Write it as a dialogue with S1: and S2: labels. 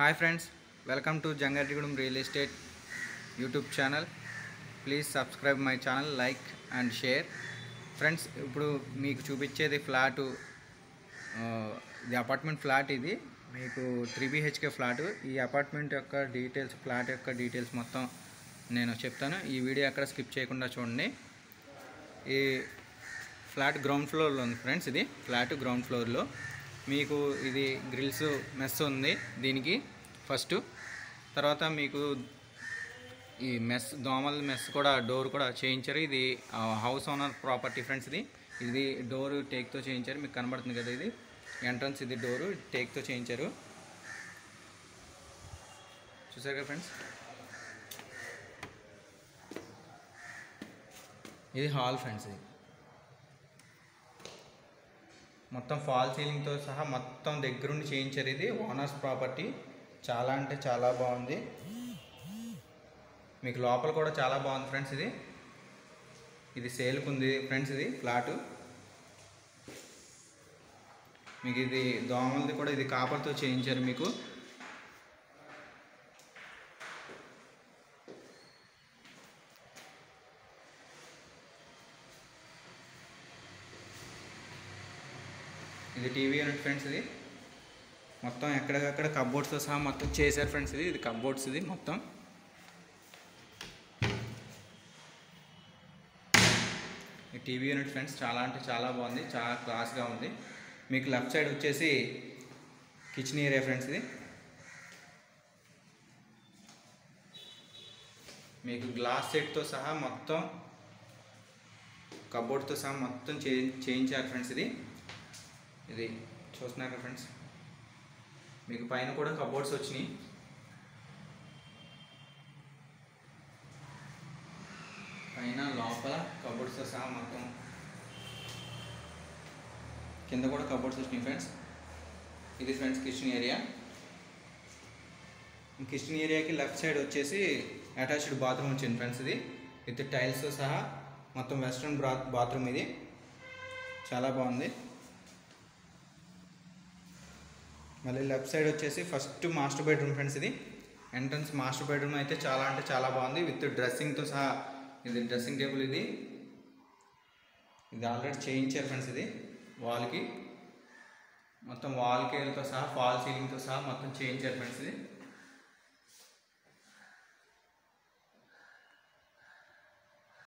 S1: hi friends welcome to Jangareddygudem real estate YouTube channel please subscribe my channel like and share friends ఇప్పుడు మీకు చూపించేది flat ఇది apartment flat ఇది మీకు three BHK flat ఈ apartment యొక్క డీటెయిల్స్ ఫ్లాట్ యొక్క డీటెయిల్స్ మొత్తం నేను చెప్తాను ఈ వీడియో ఎక్కడ స్కిప్ చేయకుండా చూడండి ఈ ఫ్లాట్ గ్రౌండ్ ఫ్లోర్లో ఉంది ఫ్రెండ్స్ ఇది ఫ్లాట్ గ్రౌండ్ ఫ్లోర్లో మీకు ఇది గ్రిల్స్ మెస్ ఉంది దీనికి ఫస్ట్ తర్వాత మీకు ఈ మెస్ దోమల మెస్ కూడా డోర్ కూడా చేయించారు ఇది హౌస్ ఓనర్ ప్రాపర్టీ ఫ్రెండ్స్ ఇది ఇది డోర్ టేక్తో చేయించారు మీకు కనబడుతుంది కదా ఇది ఎంట్రన్స్ ఇది డోరు టేక్తో చేయించారు చూసారు కదా ఫ్రెండ్స్ ఇది హాల్ ఫ్రెండ్స్ ఇది మొత్తం ఫాల్ సీలింగ్తో సహా మొత్తం దగ్గరుండి చేయించారు ఇది ఓనర్స్ ప్రాపర్టీ చాలా అంటే చాలా బాగుంది మీకు లోపల కూడా చాలా బాగుంది ఫ్రెండ్స్ ఇది ఇది సేల్కి ఉంది ఫ్రెండ్స్ ఇది ఫ్లాటు మీకు ఇది దోమలది కూడా ఇది కాపర్తో చేయించారు మీకు ఇది టీవీ యూనిట్ ఫ్రెండ్స్ ఇది మొత్తం ఎక్కడికక్కడ కబోర్డ్స్తో సహా మొత్తం చేశారు ఫ్రెండ్స్ ఇది ఇది కబోర్డ్స్ ఇది మొత్తం ఈ టీవీ యూనిట్ ఫ్రెండ్స్ చాలా అంటే చాలా బాగుంది చాలా క్లాస్గా ఉంది మీకు లెఫ్ట్ సైడ్ వచ్చేసి కిచెన్ ఏరియా ఫ్రెండ్స్ ఇది మీకు గ్లాస్ సెట్తో సహా మొత్తం కబోర్డ్తో సహా మొత్తం చే చేయించారు ఫ్రెండ్స్ ఇది ఇది చూస్తున్నారు కదా ఫ్రెండ్స్ మీకు పైన కూడా కబోర్డ్స్ వచ్చినాయి పైన లోపల కబోర్డ్స్తో సహా మొత్తం కింద కూడా కబోర్డ్స్ వచ్చినాయి ఫ్రెండ్స్ ఇది ఫ్రెండ్స్ కిచెన్ ఏరియా కిచెన్ ఏరియాకి లెఫ్ట్ సైడ్ వచ్చేసి అటాచ్డ్ బాత్రూమ్ వచ్చింది ఫ్రెండ్స్ ఇది విత్ టైల్స్తో సహా మొత్తం వెస్ట్రన్ బ్రా బాత్రూమ్ ఇది చాలా బాగుంది మళ్ళీ లెఫ్ట్ సైడ్ వచ్చేసి ఫస్ట్ మాస్టర్ బెడ్రూమ్ ఫ్రెండ్స్ ఇది ఎంట్రన్స్ మాస్టర్ బెడ్రూమ్ అయితే చాలా అంటే చాలా బాగుంది విత్ డ్రెస్సింగ్తో సహా ఇది డ్రెస్సింగ్ టేబుల్ ఇది ఇది ఆల్రెడీ చేయించారు ఫ్రెండ్స్ ఇది వాల్కి మొత్తం వాల్ కేల్తో సహా ఫాల్ సీలింగ్తో సహా మొత్తం చేయించారు ఫ్రెండ్స్ ఇది